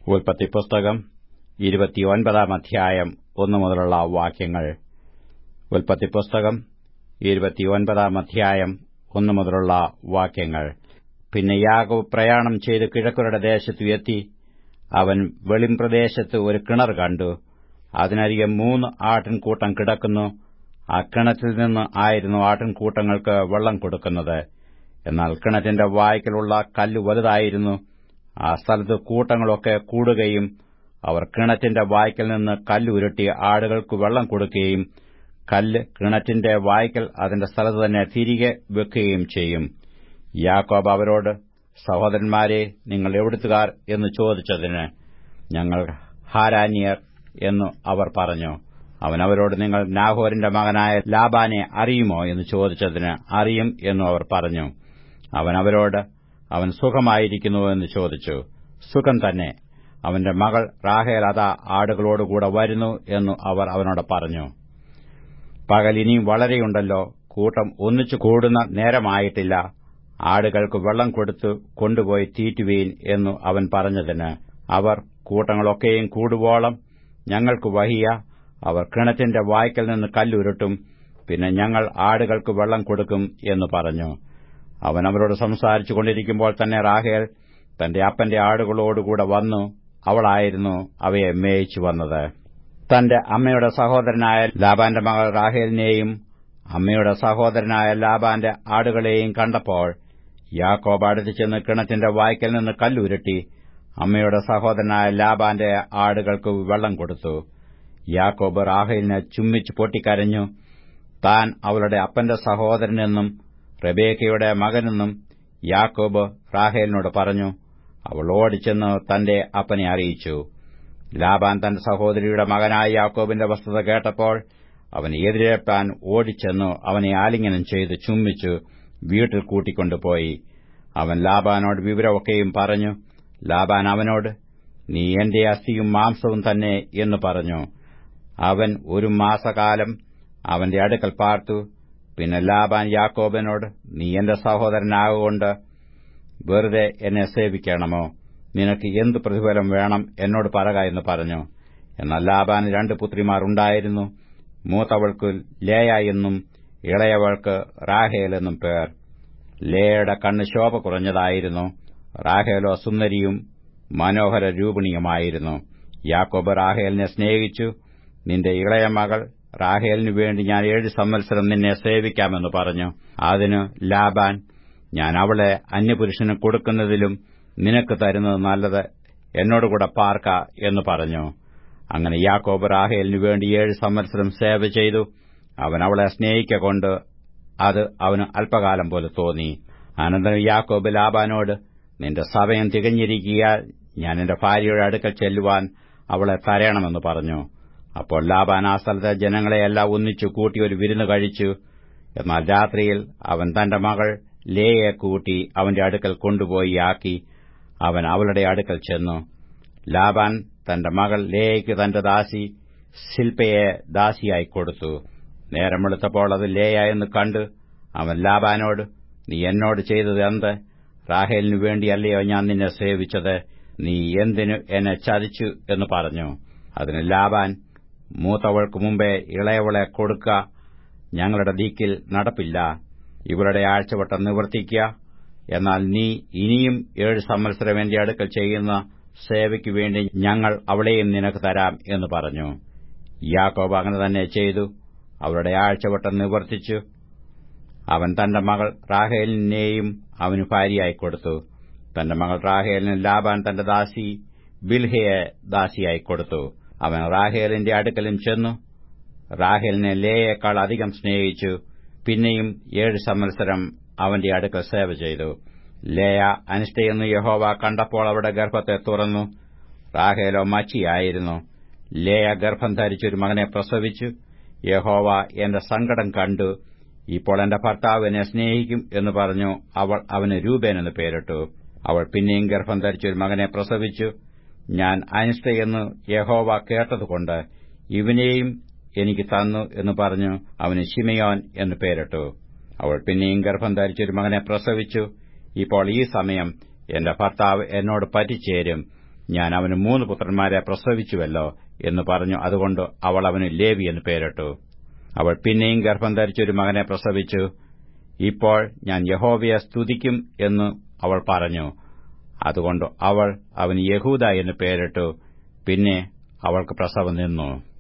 ഉൽപ്പത്തി പുസ്തകം ഇരുപത്തിയൊൻപതാം അധ്യായം ഒന്നു മുതലുള്ള വാക്യങ്ങൾ ഉൽപ്പത്തി പുസ്തകം ഇരുപത്തിയൊൻപതാം അധ്യായം ഒന്നു മുതലുള്ള വാക്യങ്ങൾ പിന്നെ യാക്കോബ് പ്രയാണം ചെയ്ത് കിഴക്കുരുടെ ദേശത്തു എത്തി അവൻ വെളിംപ്രദേശത്ത് ഒരു കിണർ കണ്ടു അതിനരികെ മൂന്ന് ആട്ടിൻകൂട്ടം കിടക്കുന്നു ആ കിണറ്റിൽ നിന്ന് ആയിരുന്നു ആട്ടിൻകൂട്ടങ്ങൾക്ക് വെള്ളം കൊടുക്കുന്നത് എന്നാൽ കിണറ്റിന്റെ വായ്ക്കലുള്ള കല്ല് വലുതായിരുന്നു ആ സ്ഥലത്ത് കൂട്ടങ്ങളൊക്കെ കൂടുകയും അവർ കിണറ്റിന്റെ വായ്ക്കൽ നിന്ന് കല്ലുരുട്ടി ആടുകൾക്ക് വെള്ളം കൊടുക്കുകയും കല്ല് കിണറ്റിന്റെ വായ്ക്കൽ അതിന്റെ സ്ഥലത്ത് തന്നെ തിരികെ വെക്കുകയും ചെയ്യും യാക്കോബ് അവരോട് സഹോദരന്മാരെ നിങ്ങൾ എവിടുത്തുകാർ എന്ന് ചോദിച്ചതിന് ഞങ്ങൾ ഹാരാന്യർ എന്നു അവർ പറഞ്ഞു അവൻ അവരോട് നിങ്ങൾ നാഹോരിന്റെ മകനായ ലാബാനെ അറിയുമോ എന്ന് ചോദിച്ചതിന് അറിയും എന്നു അവർ പറഞ്ഞു അവൻ അവരോട് അവൻ സുഖമായിരിക്കുന്നുവോ എന്ന് ചോദിച്ചു സുഖം തന്നെ അവന്റെ മകൾ റാഹേൽ അതാ ആടുകളോടുകൂടെ വരുന്നു എന്നു അവർ അവനോട് പറഞ്ഞു പകൽ ഇനിയും വളരെയുണ്ടല്ലോ കൂട്ടം ഒന്നിച്ചു കൂടുന്ന നേരമായിട്ടില്ല ആടുകൾക്ക് വെള്ളം കൊടുത്തു കൊണ്ടുപോയി തീറ്റുവീൻ എന്നു അവൻ പറഞ്ഞതിന് അവർ കൂട്ടങ്ങളൊക്കെയും കൂടുവോളം ഞങ്ങൾക്ക് വഹിയ അവർ കിണറ്റിന്റെ വായ്ക്കൽ നിന്ന് കല്ലുരുട്ടും പിന്നെ ഞങ്ങൾ ആടുകൾക്ക് വെള്ളം കൊടുക്കും എന്ന് പറഞ്ഞു അവൻ അവരോട് സംസാരിച്ചു കൊണ്ടിരിക്കുമ്പോൾ തന്നെ റാഹേൽ തന്റെ അപ്പന്റെ ആടുകളോടുകൂടെ വന്നു അവളായിരുന്നു അവയെ മേയിച്ചു വന്നത് തന്റെ അമ്മയുടെ സഹോദരനായ ലാബാന്റെ മകൾ റാഹേലിനെയും അമ്മയുടെ സഹോദരനായ ലാബാന്റെ ആടുകളെയും കണ്ടപ്പോൾ യാക്കോബ് അടുത്ത് ചെന്ന് കിണറ്റിന്റെ വായ്ക്കൽ നിന്ന് കല്ലുരുട്ടി അമ്മയുടെ സഹോദരനായ ലാബാന്റെ ആടുകൾക്ക് വെള്ളം കൊടുത്തു യാക്കോബ് റാഹേലിനെ ചുമ്മിച്ചു പൊട്ടിക്കരഞ്ഞു താൻ അവളുടെ അപ്പന്റെ സഹോദരനെന്നും റബേക്കയുടെ മകനെന്നും യാക്കോബ് റാഹേലിനോട് പറഞ്ഞു അവൾ ഓടിച്ചെന്ന് തന്റെ അപ്പനെ അറിയിച്ചു ലാബാൻ തന്റെ സഹോദരിയുടെ മകനായ യാക്കോബിന്റെ വസ്തുത കേട്ടപ്പോൾ അവനെ എതിരേൽപ്പാൻ ഓടിച്ചെന്നു അവനെ ആലിംഗനം ചെയ്ത് ചുംബിച്ചു വീട്ടിൽ കൂട്ടിക്കൊണ്ടുപോയി അവൻ ലാബാനോട് വിവരമൊക്കെയും പറഞ്ഞു ലാബാൻ അവനോട് നീ എന്റെ അസ്ഥിയും മാംസവും തന്നെ എന്ന് പറഞ്ഞു അവൻ ഒരു മാസകാലം അവന്റെ അടുക്കൽ പാർത്തു പിന്നെ ലാബാൻ യാക്കോബിനോട് നീ എന്റെ സഹോദരനാകൊണ്ട് വെറുതെ എന്നെ സേവിക്കണമോ നിനക്ക് എന്ത് പ്രതിഫലം വേണം എന്നോട് പറക എന്ന് പറഞ്ഞു എന്നാൽ ലാബാന് രണ്ട് പുത്രിമാർ ഉണ്ടായിരുന്നു മൂത്തവൾക്ക് ലേയ എന്നും ഇളയവൾക്ക് റാഹേൽ എന്നും പേർ ലേയുടെ കണ്ണ് ശോഭ കുറഞ്ഞതായിരുന്നു റാഹേലോ സുന്ദരിയും മനോഹര രൂപിണിയുമായിരുന്നു യാക്കോബ് റാഹേലിനെ സ്നേഹിച്ചു നിന്റെ ഇളയ മകൾ റാഹേലിനു വേണ്ടി ഞാൻ ഏഴ് സംവത്സരം നിന്നെ സേവിക്കാമെന്ന് പറഞ്ഞു അതിന് ലാബാൻ ഞാൻ അവളെ അന്യപുരുഷന് കൊടുക്കുന്നതിലും നിനക്ക് തരുന്നത് നല്ലത് എന്നോടുകൂടെ പാർക്ക എന്ന് പറഞ്ഞു അങ്ങനെ യാക്കോബ് റാഹേലിനു വേണ്ടി ഏഴ് സംവത്സരം സേവ ചെയ്തു അവൻ അവളെ സ്നേഹിക്കൊണ്ട് അത് അവന് അല്പകാലം പോലെ തോന്നി അനന്തരം യാക്കോബ് ലാബാനോട് നിന്റെ സമയം തികഞ്ഞിരിക്കിയാൽ ഞാൻ എന്റെ ഭാര്യയുടെ അടുക്കൽ ചെല്ലുവാൻ അവളെ തരയണമെന്ന് പറഞ്ഞു അപ്പോൾ ലാബാൻ ആ സ്ഥലത്തെ ജനങ്ങളെയെല്ലാം ഒന്നിച്ചു കൂട്ടി ഒരു വിരുന്ന് കഴിച്ചു എന്നാൽ രാത്രിയിൽ അവൻ തന്റെ മകൾ ലേയെ കൂട്ടി അവന്റെ അടുക്കൽ കൊണ്ടുപോയി ആക്കി അവൻ അവളുടെ അടുക്കൽ ചെന്നു ലാബാൻ തന്റെ മകൾ ലേയയ്ക്ക് തന്റെ ദാസി ശില്പയെ ദാസിയായി കൊടുത്തു നേരം വെളുത്തപ്പോൾ അത് ലേയ എന്ന് കണ്ട് അവൻ ലാബാനോട് നീ എന്നോട് ചെയ്തത് എന്ത് റാഹേലിനു വേണ്ടിയല്ലയോ ഞാൻ നിന്നെ സേവിച്ചത് നീ എന്തിനു എന്നെ ചതിച്ചു എന്ന് പറഞ്ഞു അതിന് ലാബാൻ മൂത്തവൾക്ക് മുമ്പേ ഇളയവളെ കൊടുക്ക ഞങ്ങളുടെ ദീക്കിൽ നടപ്പില്ല ഇവരുടെ ആഴ്ചവട്ടം നിവർത്തിക്കുക എന്നാൽ നീ ഇനിയും ഏഴ് സംവത്സരം എന്റെ അടുക്കൽ ചെയ്യുന്ന സേവയ്ക്കു വേണ്ടി ഞങ്ങൾ അവളെയും നിനക്ക് തരാം എന്ന് പറഞ്ഞു യാക്കോബ് അങ്ങനെ തന്നെ ചെയ്തു അവരുടെ ആഴ്ചവട്ടം നിവർത്തിച്ചു അവൻ തന്റെ മകൾ റാഹേലിനെയും അവന് ഭാര്യയായി കൊടുത്തു തന്റെ മകൾ റാഹേലിന് ലാബാൻ തന്റെ ദാസി ബിൽഹയെ ദാസിയായി കൊടുത്തു അവൻ റാഹേലിന്റെ അടുക്കലും ചെന്നു റാഹേലിനെ ലേയേക്കാൾ അധികം സ്നേഹിച്ചു പിന്നെയും ഏഴ് സംവത്സരം അവന്റെ അടുക്കൽ സേവ ചെയ്തു ലേയ അനിഷ്ടയെന്ന് യഹോവ കണ്ടപ്പോൾ അവരുടെ ഗർഭത്തെ തുറന്നു റാഹേലോ മച്ചിയായിരുന്നു ലേയ ഗർഭം ധരിച്ചൊരു മകനെ പ്രസവിച്ചു യഹോവ എന്റെ സങ്കടം കണ്ടു ഇപ്പോൾ എന്റെ ഭർത്താവ് എന്നെ സ്നേഹിക്കും എന്ന് പറഞ്ഞു അവൾ അവന് രൂപേൻ എന്ന് പേരിട്ടു അവൾ പിന്നെയും ഗർഭം ധരിച്ചൊരു മകനെ പ്രസവിച്ചു ഞാൻ അനിഷ്ടയെന്ന് യഹോവ കേട്ടതുകൊണ്ട് ഇവനെയും എനിക്ക് തന്നു എന്ന് പറഞ്ഞു അവന് ശിമയോൻ എന്ന് പേരിട്ടു അവൾ പിന്നെയും ഗർഭം ധരിച്ചൊരു മകനെ പ്രസവിച്ചു ഇപ്പോൾ ഈ സമയം എന്റെ ഭർത്താവ് എന്നോട് പറ്റിച്ചേരും ഞാൻ അവന് മൂന്ന് പുത്രന്മാരെ പ്രസവിച്ചുവല്ലോ എന്ന് പറഞ്ഞു അതുകൊണ്ട് അവൾ അവന് ലേവി എന്ന് പേരിട്ടു അവൾ പിന്നെയും ഗർഭം ധരിച്ചൊരു മകനെ പ്രസവിച്ചു ഇപ്പോൾ ഞാൻ യഹോവയെ സ്തുതിക്കും എന്ന് അവൾ പറഞ്ഞു അതുകൊണ്ട് അവൾ അവന് യഹൂദ എന്ന് പേരിട്ടു പിന്നെ അവൾക്ക് പ്രസവം നിന്നു